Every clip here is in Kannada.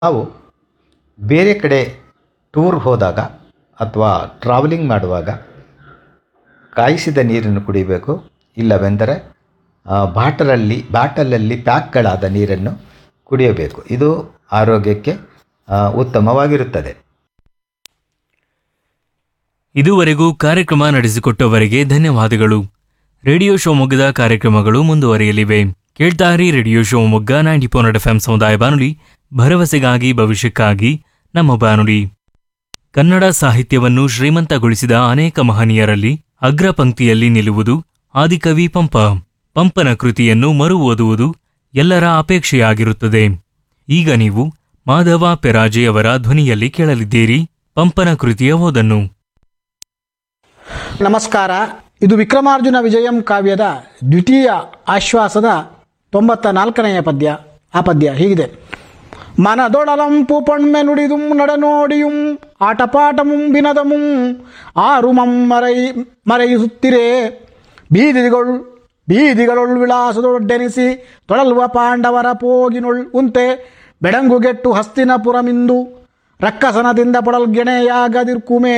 ನಾವು ಬೇರೆ ಕಡೆ ಟೂರ್ ಹೋದಾಗ ಅಥವಾ ಟ್ರಾವೆಲಿಂಗ್ ಮಾಡುವಾಗ ಕಾಯಿಸಿದ ನೀರನ್ನು ಕುಡಿಬೇಕು ಇಲ್ಲವೆಂದರೆ ಆ, ಬಾಟಲಲ್ಲಿ ಬಾಟಲಲ್ಲಿ ಪ್ಯಾಕ್ಗಳಾದ ನೀರನ್ನು ಕುಡಿಯಬೇಕು ಇದು ಆರೋಗ್ಯಕ್ಕೆ ಆ, ಉತ್ತಮವಾಗಿರುತ್ತದೆ ಇದುವರೆಗೂ ಕಾರ್ಯಕ್ರಮ ನಡೆಸಿಕೊಟ್ಟವರಿಗೆ ಧನ್ಯವಾದಗಳು ರೇಡಿಯೋ ಶಿವಮೊಗ್ಗದ ಕಾರ್ಯಕ್ರಮಗಳು ಮುಂದುವರಿಯಲಿವೆ ಕೇಳ್ತಾರಿ radio Shivamogga ninety four F M ಸಮುದಾಯ ಬಾನುಲಿ ಭರವಸೆಗಾಗಿ ಭವಿಷ್ಯಕ್ಕಾಗಿ ನಮ್ಮ ಬಾನುಲಿ ಕನ್ನಡ ಸಾಹಿತ್ಯವನ್ನು ಶ್ರೀಮಂತಗೊಳಿಸಿದ ಅನೇಕ ಮಹನೀಯರಲ್ಲಿ ಅಗ್ರ ಪಂಕ್ತಿಯಲ್ಲಿ ನಿಲ್ಲುವುದು ಆದಿಕವಿ ಪಂಪ ಪಂಪನ ಕೃತಿಯನ್ನು ಮರು ಓದುವುದು ಎಲ್ಲರ ಅಪೇಕ್ಷೆಯಾಗಿರುತ್ತದೆ ಈಗ ನೀವು ಮಾಧವ ಪೆರಾಜೆಯವರ ಧ್ವನಿಯಲ್ಲಿ ಕೇಳಲಿದ್ದೀರಿ ಪಂಪನ ಕೃತಿಯ ಓದನ್ನು ನಮಸ್ಕಾರ ಇದು ವಿಕ್ರಮಾರ್ಜುನ ವಿಜಯಂ ಕಾವ್ಯದ ದ್ವಿತೀಯ ಆಶ್ವಾಸದ ತೊಂಬತ್ತ ನಾಲ್ಕನೆಯ ಪದ್ಯ ಆ ಪದ್ಯ ಹೀಗಿದೆ ಮನದೊಡಲಂಪು ಪೊಣ್ಮೆ ನುಡಿದುಂ ನಡನೋಡಿಯುಂ ಆಟಪಾಟಮುಂ ಬಿನದಮುಂ ಆರುಮಂ ಮರೈ ಮರೆಯಿಸುತ್ತಿರೇ ಬೀದಿಗಳು ಬೀದಿಗಳೊಳ್ ವಿಳಾಸದೊಡ್ಡೆನಿಸಿ ತೊಳಲ್ವ ಪಾಂಡವರ ಪೋಗಿನೊಳ್ ಉಂತೆ ಬೆಡಂಗುಗೆಟ್ಟು ಹಸ್ತಿನಪುರಮಿಂದು ರಕ್ಕಸನದಿಂದ ಪೊಡಲ್ಗೆಣೆಯಾಗದಿರ್ಕುಮೇ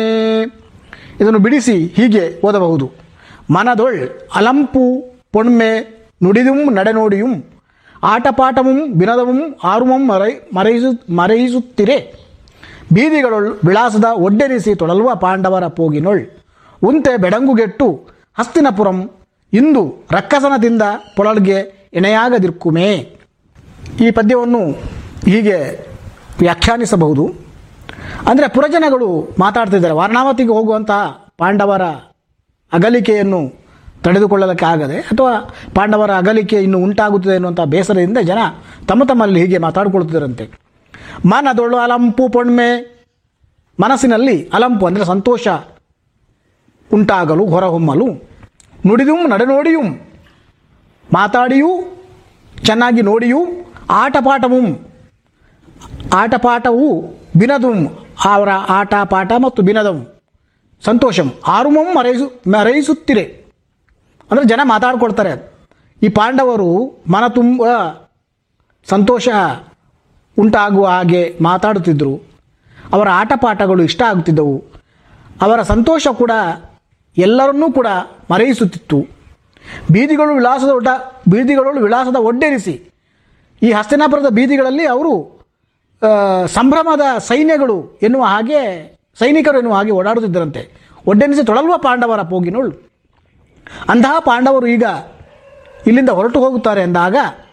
ಇದನ್ನು ಬಿಡಿಸಿ ಹೀಗೆ ಓದಬಹುದು ಮನದೊಳ್ ಅಲಂಪು ಪೊಣ್ಮೆ ನುಡಿದುಂ ನಡೆನೋಡಿಯುಂ ಆಟಪಾಟಮುಂ ಬಿನದಮುಂ ಆರುಮಂ ಮರೈ ಮರೆಯಿಸು ಮರೆಯಿಸುತ್ತಿರೆ ಬೀದಿಗಳೊಳ್ ವಿಳಾಸದ ಒಡ್ಡೆನಿಸಿ ತೊಳಲ್ವ ಪಾಂಡವರ ಪೋಗಿನೊಳ್ ಉಂತೆ ಬೆಡಂಗುಗೆಟ್ಟು ಹಸ್ತಿನಪುರಂ ಇಂದು ರಕ್ಕಸನದಿಂದ ಪೊಳಲ್ಗೆ ಎಣೆಯಾಗದಿರ್ಕುಮೇ ಈ ಪದ್ಯವನ್ನು ಹೀಗೆ ವ್ಯಾಖ್ಯಾನಿಸಬಹುದು ಅಂದರೆ ಪುರಜನಗಳು ಮಾತಾಡ್ತಿದ್ದಾರೆ ವಾರಣಾವತಿಗೆ ಹೋಗುವಂತಹ ಪಾಂಡವರ ಅಗಲಿಕೆಯನ್ನು ತಡೆದುಕೊಳ್ಳಲಿಕ್ಕೆ ಆಗದೆ ಅಥವಾ ಪಾಂಡವರ ಅಗಲಿಕೆ ಇನ್ನು ಉಂಟಾಗುತ್ತದೆ ಎನ್ನುವಂಥ ಬೇಸರದಿಂದ ಜನ ತಮ್ಮ ತಮ್ಮಲ್ಲಿ ಹೀಗೆ ಮಾತಾಡಿಕೊಳ್ತಿದ್ದರಂತೆ ಮನದೊಳು ಅಲಂಪು ಪೊಣ್ಮೆ ಮನಸ್ಸಿನಲ್ಲಿ ಅಲಂಪು ಅಂದರೆ ಸಂತೋಷ ಉಂಟಾಗಲು ಹೊರಹೊಮ್ಮಲು ನುಡಿದುಂ ನಡೆನೋಡಿಯುಂ ಮಾತಾಡಿಯೂ ಚೆನ್ನಾಗಿ ನೋಡಿಯೂ ಆಟಪಾಠವು ಆಟಪಾಠವು ಬಿನದುಂ ಅವರ ಆಟ ಪಾಠ ಮತ್ತು ಬಿನದಂ ಸಂತೋಷಂ ಆರುಮಂ ಮರೆಯಿಸು ಮರೆಯಿಸುತ್ತಿರೆ ಅಂದರೆ ಜನ ಮಾತಾಡ್ಕೊಳ್ತಾರೆ ಈ ಪಾಂಡವರು ಮನ ತುಂಬ ಸಂತೋಷ ಉಂಟಾಗುವ ಹಾಗೆ ಮಾತಾಡುತ್ತಿದ್ದರು ಅವರ ಆಟಪಾಠಗಳು ಇಷ್ಟ ಆಗುತ್ತಿದ್ದವು ಅವರ ಸಂತೋಷ ಕೂಡ ಎಲ್ಲರನ್ನೂ ಕೂಡ ಮರೆಯಿಸುತ್ತಿತ್ತು ಬೀದಿಗಳು ವಿಳಾಸದ ಒಡ್ಡ ಬೀದಿಗಳು ವಿಳಾಸದ ಒಡ್ಡೆರಿಸಿ ಈ ಹಸ್ತಿನಾಪುರದ ಬೀದಿಗಳಲ್ಲಿ ಅವರು ಆ, ಸಂಭ್ರಮದ ಸೈನ್ಯಗಳು ಎನ್ನುವ ಹಾಗೆ ಸೈನಿಕರು ಎನ್ನುವ ಹಾಗೆ ಓಡಾಡುತ್ತಿದ್ದರಂತೆ ಒಡ್ಡೆನಿಸಿ ತೊಳಲ್ವ ಪಾಂಡವರ ಪೋಗಿನೋಳು ಅಂತಹ ಪಾಂಡವರು ಈಗ ಇಲ್ಲಿಂದ ಹೊರಟು ಹೋಗುತ್ತಾರೆ ಎಂದಾಗ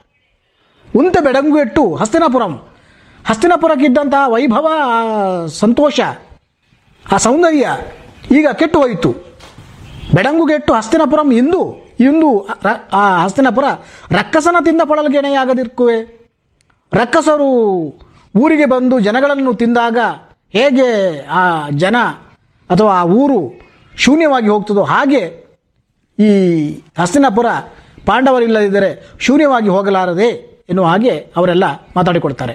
ಉಂತ ಬೆಡಂಗುಗೆಟ್ಟು ಹಸ್ತಿನಾಪುರಂ ಹಸ್ತಿನಾಪುರಕ್ಕಿದ್ದಂತಹ ವೈಭವ ಆ ಸಂತೋಷ ಆ ಸೌಂದರ್ಯ ಈಗ ಕೆಟ್ಟು ಹೋಯಿತು ಬೆಡಂಗುಗೆಟ್ಟು ಹಸ್ತಿನಾಪುರಂ ಇಂದು ಇಂದು ರ- ಆ ಹಸ್ತಿನಾಪುರ ರಕ್ಕಸನದಿಂದ ಪೊಳಲ್ಗೆಣೆಯಾಗದಿರ್ಕುವೆ ರಕ್ಕಸರು ಊರಿಗೆ ಬಂದು ಜನಗಳನ್ನು ತಿಂದಾಗ ಹೇಗೆ ಆ ಜನ ಅಥವಾ ಆ ಊರು ಶೂನ್ಯವಾಗಿ ಹೋಗ್ತದೋ ಹಾಗೆ ಈ ಹಸ್ತಿನಾಪುರ ಪಾಂಡವರಿಲ್ಲದಿದ್ದರೆ ಶೂನ್ಯವಾಗಿ ಹೋಗಲಾರದೆ ಎನ್ನುವ ಹಾಗೆ ಅವರೆಲ್ಲ ಮಾತಾಡಿಕೊಡ್ತಾರೆ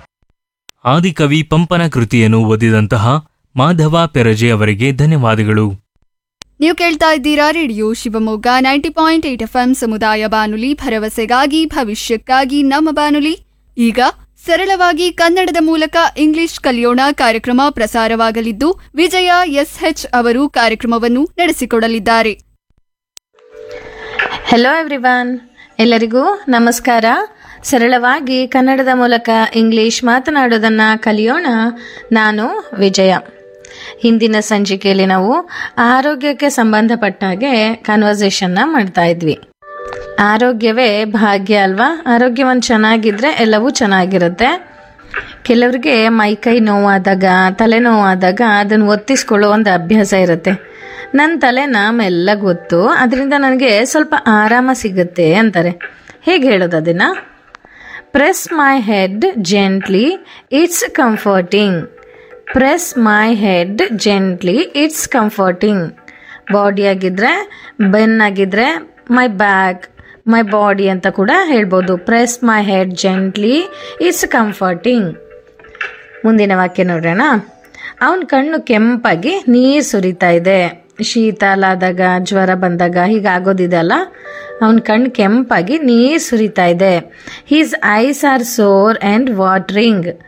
ಆದಿಕವಿ ಪಂಪನ ಕೃತಿಯನ್ನು ಓದಿದಂತಹ ಮಾಧವ ಪೆರಜೆ ಅವರಿಗೆ ಧನ್ಯವಾದಗಳು ನೀವು ಕೇಳ್ತಾ ಇದ್ದೀರಾ radio Shivamogga ninety point eight F M ಸಮುದಾಯ ಬಾನುಲಿ ಭರವಸೆಗಾಗಿ ಭವಿಷ್ಯಕ್ಕಾಗಿ ನಮ್ಮ ಬಾನುಲಿ ಈಗ ಸರಳವಾಗಿ ಕನ್ನಡದ ಮೂಲಕ ಇಂಗ್ಲಿಷ್ ಕಲಿಯೋಣ ಕಾರ್ಯಕ್ರಮ ಪ್ರಸಾರವಾಗಲಿದ್ದು ವಿಜಯ ಎಸ್ಎಚ್ ಅವರು ಕಾರ್ಯಕ್ರಮವನ್ನು ನಡೆಸಿಕೊಡಲಿದ್ದಾರೆ ಹೆಲೋ ಎವ್ರಿವನ್ ಎಲ್ಲರಿಗೂ ನಮಸ್ಕಾರ ಸರಳವಾಗಿ ಕನ್ನಡದ ಮೂಲಕ ಇಂಗ್ಲಿಷ್ ಮಾತನಾಡೋದನ್ನು ಕಲಿಯೋಣ ನಾನು ವಿಜಯ ಹಿಂದಿನ ಸಂಚಿಕೆಯಲ್ಲಿ ನಾವು ಆರೋಗ್ಯಕ್ಕೆ ಸಂಬಂಧಪಟ್ಟ ಹಾಗೆ ಕನ್ವರ್ಸೇಷನ್ನ ಮಾಡ್ತಾ ಇದ್ವಿ ಆರೋಗ್ಯವೇ ಭಾಗ್ಯ ಅಲ್ವಾ ಆರೋಗ್ಯ ಒಂದು ಚೆನ್ನಾಗಿದ್ರೆ ಎಲ್ಲವೂ ಚೆನ್ನಾಗಿರುತ್ತೆ ಕೆಲವರಿಗೆ ಮೈಕೈ ನೋವಾದಾಗ ತಲೆನೋವಾದಾಗ ಅದನ್ನು ಒತ್ತಿಸ್ಕೊಳ್ಳೋ ಒಂದು ಅಭ್ಯಾಸ ಇರುತ್ತೆ ನನ್ನ ತಲೆನ ಮೆಲ್ಲಗೆ ಗೊತ್ತು ಅದರಿಂದ ನನಗೆ ಸ್ವಲ್ಪ ಆರಾಮ ಸಿಗುತ್ತೆ ಅಂತಾರೆ ಹೇಗೆ ಹೇಳೋದು ಅದನ್ನು press my head gently it's comforting press my head gently it's comforting body ಆಗಿದ್ರೆ ಬೆನ್ನಾಗಿದ್ರೆ ಮೈ ಬ್ಯಾಕ್ ಮೈ ಬಾಡಿ ಅಂತ ಕೂಡ ಹೇಳ್ಬೋದು press my head gently it's comforting ಮುಂದಿನ ವಾಕ್ಯ ನೋಡೋಣ ಅವನ ಕಣ್ಣು ಕೆಂಪಾಗಿ ನೀರು ಸುರಿತಾ ಇದೆ ಶೀತ ಆದಾಗ ಜ್ವರ ಬಂದಾಗ ಹೀಗಾಗೋದಿದೆ ಅಲ್ಲ ಅವನ ಕಣ್ಣು ಕೆಂಪಾಗಿ ನೀರು ಸುರಿತಾ ಇದೆ his eyes are sore and watering